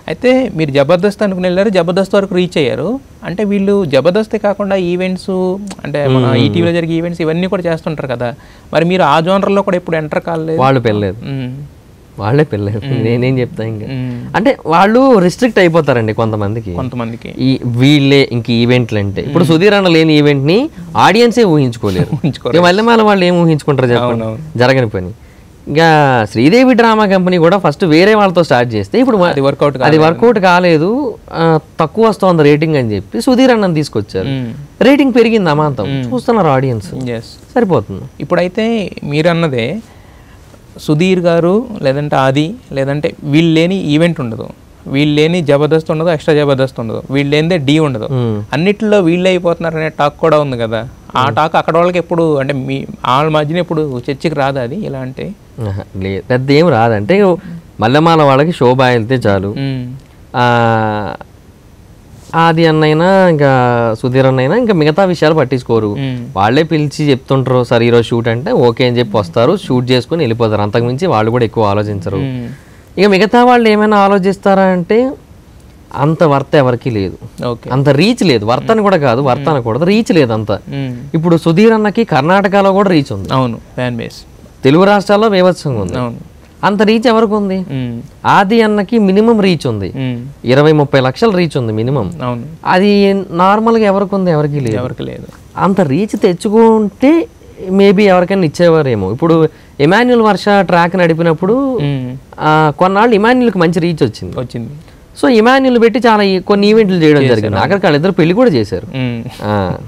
అయితే మీరు జబర్దస్త్ అనుకుని వెళ్ళారు జబర్దస్త్ వరకు రీచ్ అయ్యారు అంటే వీళ్ళు జబర్దస్తే కాకుండా ఈవెంట్స్ అంటే మన ఈటీవీలో జరిగే ఈవెంట్స్ ఇవన్నీ కూడా చేస్తుంటారు కదా మరి మీరు ఆ జోనర్లో కూడా ఎప్పుడు ఎంటర్ కాలేదు వాళ్ళు పెళ్ళలేదు మ్మ్. వాళ్ళే పెళ్ళలేదు నేనేం చెప్తా ఇంకా మ్మ్. అంటే వాళ్ళు రిస్ట్రిక్ట్ అయిపోతారండి కొంతమందికి కొంతమందికి ఈ వీళ్ళే ఇంక ఈవెంట్లు అంటే ఇప్పుడు సుధీర్ అన్న లేని ఈవెంట్ ని ఆడియన్సే ఊహించుకోలేరు ఊహించుకోరు. ఇక మళ్ళీ మళ్ళీ వాళ్ళు ఏం ఊహించుకుంటారు చెప్పండి అవునవును. జరగని పని ఇంకా శ్రీదేవి డ్రామా కంపెనీ కూడా ఫస్ట్ వేరే వాళ్ళతో స్టార్ట్ చేస్తే ఇప్పుడు మా- అది వర్కౌట్ అది వర్కౌట్ కాలేదు ఆ, తక్కువ వస్తోంది రేటింగ్ అని చెప్పి సుధీర్ అన్నని తీసుకొచ్చారు రేటింగ్ పెరిగింది అమాంతం చూస్తున్నారు ఆడియన్స్ ఎస్ సరిపోతుంది ఇప్పుడైతే మీరు అన్నదే సుధీర్ గారు లేదంటే ఆది లేదంటే వీళ్ళు లేని ఈవెంట్ ఉండదు వీళ్ళు లేని జబర్దస్త్ ఉండదు ఎక్స్ట్రా జబర్దస్త్ ఉండదు వీళ్ళు లేనిదే డీ ఉండదు మ్మ్. అన్నిటిలో వీళ్ళే అయిపోతున్నారు అనే టాక్ కూడా ఉంది కదా ఆ టాక్ అక్కడ వాళ్ళకి ఎప్పుడు అంటే మీ వాళ్ళ మధ్యన ఎప్పుడు చర్చకి రాదా అది ఇలా అంటే ఆహా, లేదు పెద్ద ఏం రాదంటే మల్లెమాల వాళ్ళకి శోభ వెళ్తే చాలు మ్మ్. ఆ, ఆది అన్నైనా ఇంకా సుధీర్ అన్నైనా ఇంకా మిగతా విషయాలు పట్టించుకోరు మ్మ్. వాళ్ళే పిలిచి చెప్తుంటారు సార్ ఈరోజు షూట్ అంటే ఓకే అని చెప్పి వస్తారు షూట్ చేసుకుని వెళ్ళిపోతారు అంతకుమించి వాళ్ళు కూడా ఎక్కువ ఆలోచించరు మ్మ్. ఇక మిగతా వాళ్ళు ఏమైనా ఆలోచిస్తారా అంటే అంత వర్త ఎవరికి లేదు ఓకే అంత రీచ్ లేదు వర్తన కూడా కాదు వర్త అనకూడదు రీచ్ లేదు అంత మ్మ్. ఇప్పుడు సుధీర్ అన్నకి కర్ణాటకలో కూడా రీచ్ ఉంది అవును ఫ్యాన్ బేస్ తెలుగు రాష్ట్రాల్లో వేవత్సంగా ఉంది అవును అంత రీచ్ ఎవరికి ఉంది మ్మ్. ఆది అన్నకి మినిమం రీచ్ ఉంది మ్మ్. ఇరవై ముప్పై లక్షల రీచ్ ఉంది మినిమం అవును అది నార్మల్గా ఎవరికి ఉంది ఎవరికి లేదు ఎవరికి లేదు అంత రీచ్ తెచ్చుకుంటే మేబీ ఎవరికైనా ఇచ్చేవారేమో ఇప్పుడు ఇమాన్యుల్ వర్ష ట్రాక్ నడిపినప్పుడు మ్మ్. ఆ, కొన్నాళ్ళు ఇమాన్యుల్కి మంచి రీచ్ వచ్చింది వచ్చింది సో ఇమాన్యుల్ పెట్టి చాలా ఈ- కొన్ని ఈవెంట్లు చేయడం జరిగింది అక్కడికి వాళ్ళిద్దరు పెళ్లి కూడా చేశారు మ్మ్. ఆ.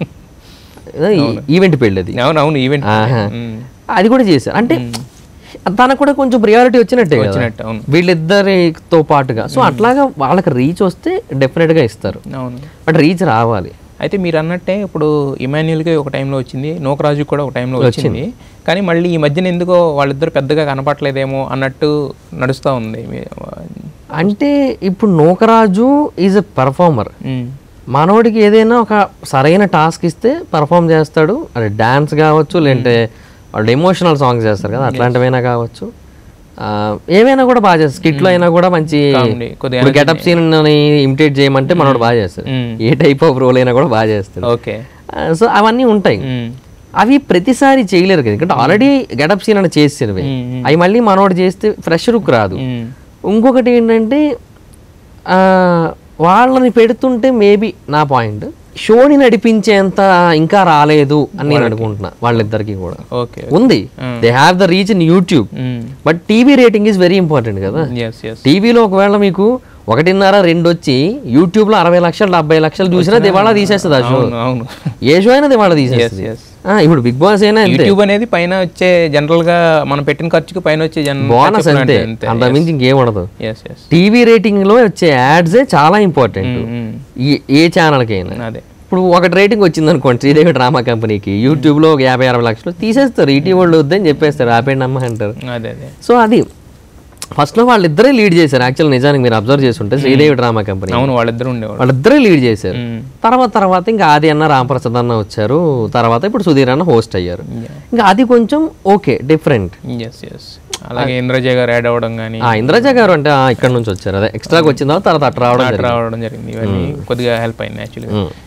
ఏదో ఈ- ఈవెంట్ పెళ్ళి అది అవును అవును ఈవెంట్ ఆహా. మ్మ్. అది కూడా చేశారు అంటే తనకు కూడా కొంచెం ప్రియారిటీ వచ్చినట్టే కదా వచ్చినట్టు అవును వీళ్ళిద్దరితో పాటుగా సో అట్లాగా వాళ్ళకి రీచ్ వస్తే డెఫినెట్ గా ఇస్తారు అవును బట్ రీచ్ రావాలి అయితే మీరు అన్నట్టే ఇప్పుడు ఇమాన్యుల్కి ఒక టైంలో వచ్చింది నోకరాజుకి కూడా ఒక టైంలో వచ్చింది కానీ మళ్ళీ ఈ మధ్యన ఎందుకో వాళ్ళిద్దరు పెద్దగా కనపట్లేదేమో అన్నట్టు నడుస్తూ ఉంది మీ- అంటే ఇప్పుడు నూకరాజు ఈజ్ ఎ పర్ఫార్మర్ మ్మ్. మనోడికి ఏదైనా ఒక సరైన టాస్క్ ఇస్తే పర్ఫామ్ చేస్తాడు అది డ్యాన్స్ కావచ్చు లేదంటే వాళ్ళు ఎమోషనల్ సాంగ్స్ చేస్తారు కదా అట్లాంటివైనా కావచ్చు ఆ, ఏమైనా కూడా బాగా చేస్తారు స్కిట్లో అయినా కూడా మంచి Comedy, కొద్దిగా ఇప్పుడు గెటప్ సీన్ ఇమిటేట్ చేయమంటే మనోడు బాగా చేస్తాడు మ్మ్. ఏ టైప్ ఆఫ్ రోల్ అయినా కూడా బాగా చేస్తాడు ఓకే సో అవన్నీ ఉంటాయి మ్మ్. అవి ప్రతిసారి చేయలేరు కదా ఎందుకంటే ఆల్రెడీ గెటప్ సీన్ అని చేసేవి మ్మ్. అవి మళ్ళీ మనోడు చేస్తే ఫ్రెష్ లుక్ రాదు మ్మ్. ఇంకొకటి ఏంటంటే ఆ, వాళ్ళని పెడుతుంటే మేబీ నా పాయింట్ షోని నడిపించేంత ఇంకా రాలేదు అని నేను అనుకుంటున్నా వాళ్ళిద్దరికి కూడా ఓకే ఉంది they have the reach in YouTube but TV rating is very important కదా ఎస్ ఎస్ టీవీలో ఒకవేళ మీకు ఒకటిన్నర రెండు వచ్చి యూట్యూబ్ లో అరవై లక్షలు డెబ్బై లక్షలు చూసినా దివాళా తీసేస్తుంది ఆ షో అవును అవును ఏ షో అయినా దివాళా తీసేస్తుంది ఎస్ ఆ, ఇప్పుడు బిగ్ బాస్ అయినా అంతే యూట్యూబ్ అనేది పైన వచ్చే జనరల్ గా మనం పెట్టిన ఖర్చుకి పైన వచ్చే బోనస్ అంతే అంతకుమించి ఇంకేం ఉండదు ఎస్ ఎస్ టీవీ రేటింగ్ లో వచ్చే యాడ్సే చాలా ఇంపార్టెంట్ ఈ- ఏ ఛానల్కైనా అదే ఇప్పుడు ఒకటి రేటింగ్ వచ్చింది అనుకోండి శ్రీదేవి డ్రామా కంపెనీకి యూట్యూబ్ లో ఒక యాభై అరవై లక్షలు తీసేస్తారు ఈటీ వాళ్ళు వద్దని చెప్పేస్తారు ఆపేయండి అమ్మ అంటారు అదే అదే సో అది ఫస్ట్ లో వాళ్ళిద్దరే లీడ్ చేశారు యాక్చువల్ నిజానికి మీరు అబ్జర్వ్ చేస్తుంటే శ్రీదేవి డ్రామా కంపెనీ అవును వాళ్ళిద్దరు ఉండేవాళ్ళు వాళ్ళిద్దరే లీడ్ చేశారు మ్మ్. తర్వాత తర్వాత ఇంకా ఆది అన్న రామప్రసాద్ అన్న వచ్చారు తర్వాత ఇప్పుడు సుధీర్ అన్న హోస్ట్ అయ్యారు ఇంకా అది కొంచెం ఓకే డిఫరెంట్ ఎస్ ఎస్ అలాగే ఇంద్రజయ్ గారు యాడ్ అవ్వడం కానీ ఆ ఇంద్రజ గారు అంటే ఆ, ఇక్కడ నుంచి వచ్చారు అదే ఎక్స్ట్రాకి వచ్చిన తర్వాత తర్వాత అటు రావడం జరిగింది రావడం జరిగింది ఇవన్నీ కొద్దిగా హెల్ప్ అయింది యాక్చువల్గా మ్మ్.